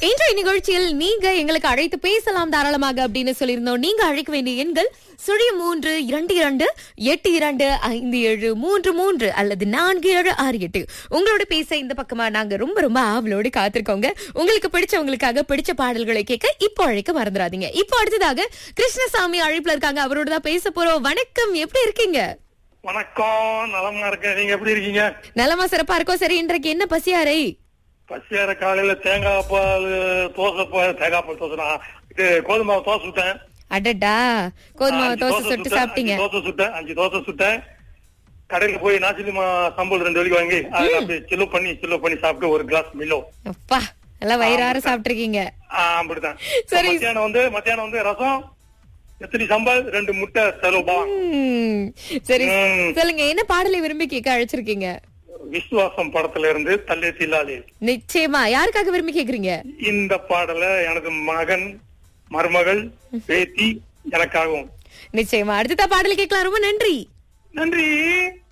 இன்றைய நிகழ்ச்சியில் நீங்க எங்களுக்கு அழைத்து பேசலாம் தாராளமாக அப்படின்னு சொல்லியிருந்தோம் நீங்க அழைக்க வேண்டிய எண்கள் சுழி மூன்று இரண்டு இரண்டு எட்டு இரண்டு ஐந்து ஏழு மூன்று மூன்று அல்லது நான்கு ஏழு ஆறு எட்டு உங்களோட பேச இந்த பக்கமா நாங்க ரொம்ப ரொம்ப ஆவலோடு காத்திருக்கோங்க உங்களுக்கு பிடிச்சவங்களுக்காக பிடிச்ச பாடல்களை கேட்க இப்போ அழைக்க மறந்துடாதீங்க இப்போ அடுத்ததாக கிருஷ்ணசாமி அழைப்புல இருக்காங்க அவரோட தான் பேச போறோம் வணக்கம் எப்படி இருக்கீங்க வணக்கம் நலமா இருக்கேன் நீங்க எப்படி இருக்கீங்க நலமா சிறப்பா இருக்கோம் சரி இன்றைக்கு என்ன பசியாரை பசியார காலையில தேங்காய் பால் தோசை பால் தேங்காய் பால் தோசை இது கோதுமை மாவு தோசை சுட்டேன் அடடா கோதுமை அஞ்சு தோசை சுட்டு சுட்டேன், சாப்பிட்டீங்க அஞ்சு தோசை சுட்டேன் அஞ்சு தோசை சுட்டேன் கடையில போய் நாசிலிமா சம்பல் ரெண்டு வரைக்கும் வாங்கி அதை அப்படியே சில்லு பண்ணி சில்லு பண்ணி சாப்பிட்டு ஒரு கிளாஸ் மில்லோ அப்பா நல்லா வயிறார சாப்பிட்டிருக்கீங்க ஆஹ் அப்படிதான் சரி. மத்தியானம் வந்து மத்தியானம் வந்து ரசம் எத்தனை சம்பல் ரெண்டு முட்டை செலவு ம், சரி ம். சொல்லுங்க என்ன பாடலை விரும்பி கேட்க அழைச்சிருக்கீங்க விசுவாசம் படத்துல இருந்து தள்ளே தில்லாலே நிச்சயமா யாருக்காக விரும்பி கேக்குறீங்க இந்த பாடலை எனது மகன் மருமகள் பேத்தி எனக்காகவும் நிச்சயமா அடுத்த பாடல் கேட்கலாம் ரொம்ப நன்றி நன்றி